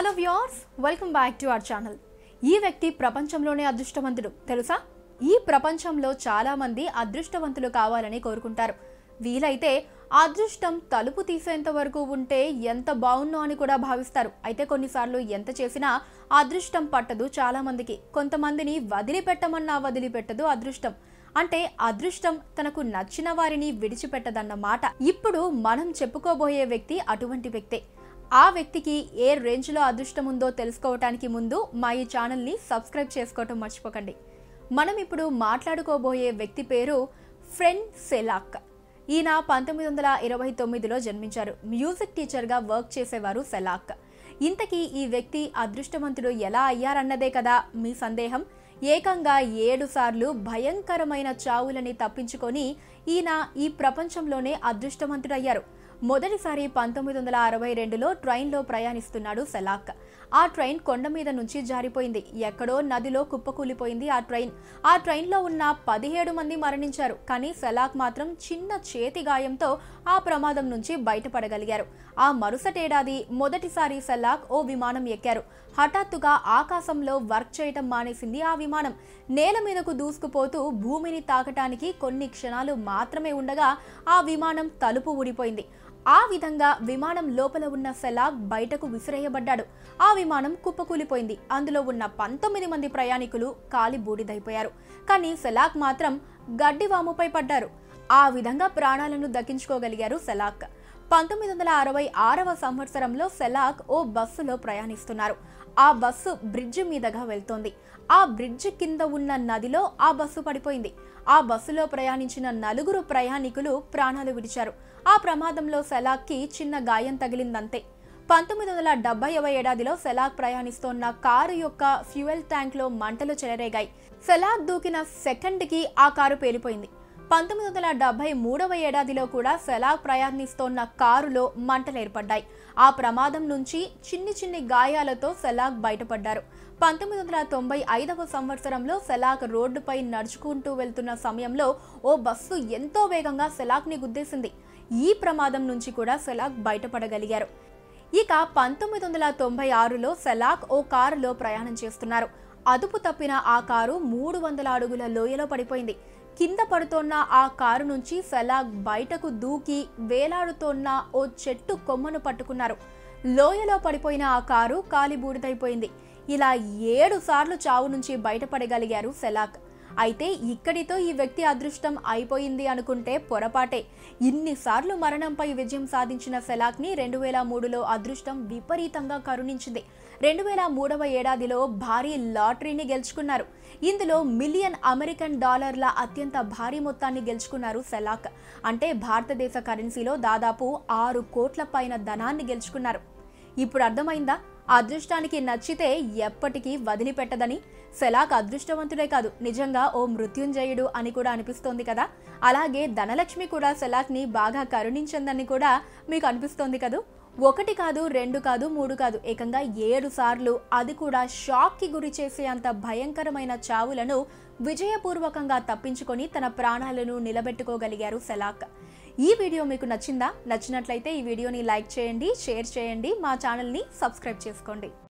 hello viewers welcome back to our channel ఈ వ్యక్తి ప్రపంచంలోనే అదృష్టవంతుడు తెలుసా ఈ ప్రపంచంలో చాలా మంది అదృష్టవంతులు కావాలని కోరుకుంటారు వీలైతే అదృష్టం తలుపు తీసేంత వరకు ఉంటే ఎంత బాగున్నో అని కూడా భావిస్తారు అయితే కొన్నిసార్లు ఎంత చేసినా అదృష్టం పట్టదు చాలా మందికి కొంతమందిని వదిలిపెట్టమన్నా వదిలిపెట్టదు అదృష్టం అంటే అదృష్టం తనకు నచ్చిన వారిని విడిచిపెట్టదన్నమాట ఇప్పుడు మనం చెప్పుకోబోయే వ్యక్తి అటువంటి వ్యక్తే ఆ వ్యక్తికి ఏ రేంజ్లో అదృష్టం ఉందో తెలుసుకోవటానికి ముందు మా ఈ ఛానల్ని సబ్స్క్రైబ్ చేసుకోవటం మర్చిపోకండి మనం ఇప్పుడు మాట్లాడుకోబోయే వ్యక్తి పేరు ఫ్రెండ్ సెలాక్ ఈయన పంతొమ్మిది వందల ఇరవై తొమ్మిదిలో జన్మించారు మ్యూజిక్ టీచర్గా వర్క్ చేసేవారు సెలాక్ ఇంతకీ ఈ వ్యక్తి అదృష్టవంతుడు ఎలా అయ్యారన్నదే కదా మీ సందేహం ఏకంగా ఏడు సార్లు భయంకరమైన చావులని తప్పించుకొని ఈయన ఈ ప్రపంచంలోనే అదృష్టవంతుడయ్యారు మొదటిసారి పంతొమ్మిది వందల అరవై రెండులో ట్రైన్లో ప్రయాణిస్తున్నాడు సెలాక్ ఆ ట్రైన్ కొండ మీద నుంచి జారిపోయింది ఎక్కడో నదిలో కుప్పకూలిపోయింది ఆ ట్రైన్ ఆ ట్రైన్లో ఉన్న పదిహేడు మంది మరణించారు కానీ సెలాక్ మాత్రం చిన్న చేతి గాయంతో ఆ ప్రమాదం నుంచి బయటపడగలిగారు ఆ మరుసటేడాది మొదటిసారి సెలాక్ ఓ విమానం ఎక్కారు హఠాత్తుగా ఆకాశంలో వర్క్ చేయటం మానేసింది ఆ విమానం నేల మీదకు దూసుకుపోతూ భూమిని తాకటానికి కొన్ని క్షణాలు మాత్రమే ఉండగా ఆ విమానం తలుపు ఊడిపోయింది ఆ విధంగా విమానం లోపల ఉన్న సెలాగ్ బయటకు విసిరేయబడ్డాడు ఆ విమానం కుప్పకూలిపోయింది అందులో ఉన్న పంతొమ్మిది మంది ప్రయాణికులు కాలి బూడిదైపోయారు కానీ సెలాక్ మాత్రం గడ్డివాముపై పడ్డారు ఆ విధంగా ప్రాణాలను దక్కించుకోగలిగారు సెలాక్ పంతొమ్మిది వందల అరవై ఆరవ సంవత్సరంలో సెలాక్ ఓ బస్సులో ప్రయాణిస్తున్నారు ఆ బస్సు బ్రిడ్జ్ మీదగా వెళ్తోంది ఆ బ్రిడ్జ్ కింద ఉన్న నదిలో ఆ బస్సు పడిపోయింది ఆ బస్సులో ప్రయాణించిన నలుగురు ప్రయాణికులు ప్రాణాలు విడిచారు ఆ ప్రమాదంలో సెలాక్కి చిన్న గాయం తగిలిందంతే పంతొమ్మిది వందల డెబ్బైవ ఏడాదిలో సెలాక్ ప్రయాణిస్తోన్న కారు యొక్క ఫ్యూయల్ ట్యాంక్లో మంటలు చెలరేగాయి సెలాక్ దూకిన సెకండ్కి ఆ కారు పేలిపోయింది పంతొమ్మిది వందల డెబ్బై మూడవ ఏడాదిలో కూడా సెలాక్ ప్రయాణిస్తోన్న కారులో మంటలు ఏర్పడ్డాయి ఆ ప్రమాదం నుంచి చిన్ని చిన్ని గాయాలతో సెలాక్ బయటపడ్డారు పంతొమ్మిది వందల తొంభై ఐదవ సంవత్సరంలో సెలాక్ రోడ్డుపై నడుచుకుంటూ వెళ్తున్న సమయంలో ఓ బస్సు ఎంతో వేగంగా సెలాక్ని గుద్దేసింది ఈ ప్రమాదం నుంచి కూడా సెలాక్ బయటపడగలిగారు ఇక పంతొమ్మిది వందల తొంభై ఆరులో సెలాక్ ఓ కారులో ప్రయాణం చేస్తున్నారు అదుపు తప్పిన ఆ కారు మూడు వందల అడుగుల లోయలో పడిపోయింది కింద పడుతోన్న ఆ కారు నుంచి సెలాగ్ బయటకు దూకి వేలాడుతోన్న ఓ చెట్టు కొమ్మను పట్టుకున్నారు లోయలో పడిపోయిన ఆ కారు కాలి బూడిదైపోయింది ఇలా ఏడు సార్లు చావు నుంచి బయటపడగలిగారు సెలాక్ అయితే ఇక్కడితో ఈ వ్యక్తి అదృష్టం అయిపోయింది అనుకుంటే పొరపాటే ఇన్నిసార్లు మరణంపై విజయం సాధించిన సెలాక్ని రెండు వేల మూడులో అదృష్టం విపరీతంగా కరుణించింది రెండు వేల మూడవ ఏడాదిలో భారీ లాటరీని గెలుచుకున్నారు ఇందులో మిలియన్ అమెరికన్ డాలర్ల అత్యంత భారీ మొత్తాన్ని గెలుచుకున్నారు సెలాక్ అంటే భారతదేశ కరెన్సీలో దాదాపు ఆరు కోట్ల పైన ధనాన్ని గెలుచుకున్నారు ఇప్పుడు అర్థమైందా అదృష్టానికి నచ్చితే ఎప్పటికీ వదిలిపెట్టదని సెలాక్ అదృష్టవంతుడే కాదు నిజంగా ఓ మృత్యుంజయుడు అని కూడా అనిపిస్తోంది కదా అలాగే ధనలక్ష్మి కూడా సెలాక్ని బాగా కరుణించిందని కూడా మీకు అనిపిస్తోంది కదూ ఒకటి కాదు రెండు కాదు మూడు కాదు ఏకంగా ఏడు సార్లు అది కూడా షాక్కి గురి చేసే అంత భయంకరమైన చావులను విజయపూర్వకంగా తప్పించుకొని తన ప్రాణాలను నిలబెట్టుకోగలిగారు సెలాక్ ఈ వీడియో మీకు నచ్చిందా నచ్చినట్లయితే ఈ వీడియోని లైక్ చేయండి షేర్ చేయండి మా ఛానల్ని సబ్స్క్రైబ్ చేసుకోండి